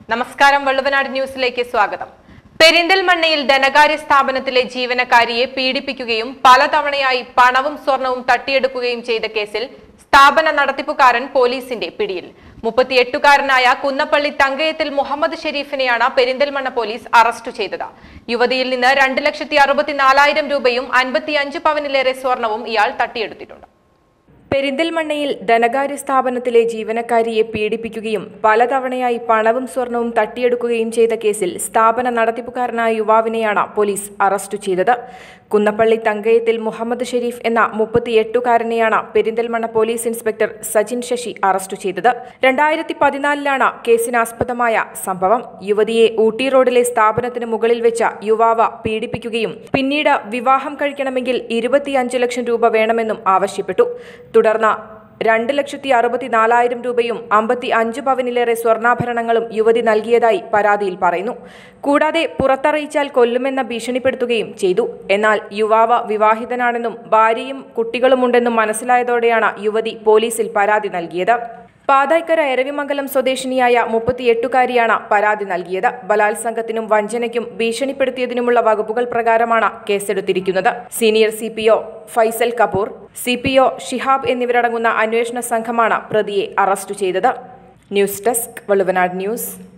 നമസ്കാരം വള്ളുവനാട് ന്യൂസിലേക്ക് സ്വാഗതം പെരിന്തൽമണ്ണയിൽ ധനകാര്യ സ്ഥാപനത്തിലെ ജീവനക്കാരിയെ പീഡിപ്പിക്കുകയും പലതവണയായി പണവും സ്വർണവും തട്ടിയെടുക്കുകയും ചെയ്ത കേസിൽ സ്ഥാപന നടത്തിപ്പുകാരൻ പോലീസിന്റെ പിടിയിൽ മുപ്പത്തിയെട്ടുകാരനായ കുന്നപ്പള്ളി തങ്കയത്തിൽ മുഹമ്മദ് ഷെരീഫിനെയാണ് പെരിന്തൽമണ്ണ പോലീസ് അറസ്റ്റ് ചെയ്തത് യുവതിയിൽ നിന്ന് രണ്ട് ലക്ഷത്തി അറുപത്തിനാലായിരം രൂപയും അൻപത്തിയഞ്ച് പവനിലേറെ സ്വർണവും ഇയാൾ തട്ടിയെടുത്തിട്ടുണ്ട് പെരിന്തൽമണ്ണയിൽ ധനകാര്യ സ്ഥാപനത്തിലെ ജീവനക്കാരിയെ പീഡിപ്പിക്കുകയും പലതവണയായി പണവും സ്വർണവും തട്ടിയെടുക്കുകയും ചെയ്ത കേസിൽ സ്ഥാപന നടത്തിപ്പുകാരനായ യുവാവിനെയാണ് പോലീസ് അറസ്റ്റ് ചെയ്തത് കുന്നപ്പള്ളി തങ്കയത്തിൽ മുഹമ്മദ് ഷെരീഫ് എന്ന മുപ്പത്തിയെട്ടുകാരനെയാണ് Perinthalmanna police inspector Sajin Sasi arrest ചെയ്തത് രണ്ടായിരത്തി പതിനാലിലാണ് കേസിനാസ്പദമായ സംഭവം യുവതിയെ ഊട്ടി റോഡിലെ സ്ഥാപനത്തിന് മുകളിൽ വെച്ച യുവാവ പീഡിപ്പിക്കുകയും പിന്നീട് വിവാഹം കഴിക്കണമെങ്കിൽ ഇരുപത്തിയഞ്ച് ലക്ഷം രൂപ വേണമെന്നും ആവശ്യപ്പെട്ടു തുടർന്ന് രണ്ട് ലക്ഷത്തി അറുപത്തിനാലായിരം രൂപയും അമ്പത്തി അഞ്ച് പവനിലേറെ സ്വർണ്ണാഭരണങ്ങളും യുവതി നൽകിയതായി പരാതിയിൽ പറയുന്നു കൂടാതെ പുറത്തറിയിച്ചാൽ കൊല്ലുമെന്ന ഭീഷണിപ്പെടുത്തുകയും ചെയ്തു എന്നാൽ യുവാവ് വിവാഹിതനാണെന്നും ഭാര്യയും കുട്ടികളുമുണ്ടെന്നും മനസ്സിലായതോടെയാണ് യുവതി പോലീസിൽ പരാതി നൽകിയത് പാതായ്ക്കര എരവിമംഗലം സ്വദേശിനിയായ മുപ്പത്തിയെട്ടുകാരിയാണ് പരാതി നൽകിയത് ബലാത്സംഗത്തിനും വഞ്ചനയ്ക്കും ഭീഷണിപ്പെടുത്തിയതിനുമുള്ള വകുപ്പുകൾ പ്രകാരമാണ് കേസെടുത്തിരിക്കുന്നത് senior C P O Faisal Kapoor C P O Shihab എന്നിവരടങ്ങുന്ന അന്വേഷണ സംഘമാണ് പ്രതിയെ അറസ്റ്റ് ചെയ്തത് ന്യൂസ് ഡെസ്ക് വള്ളുവനാട് ന്യൂസ്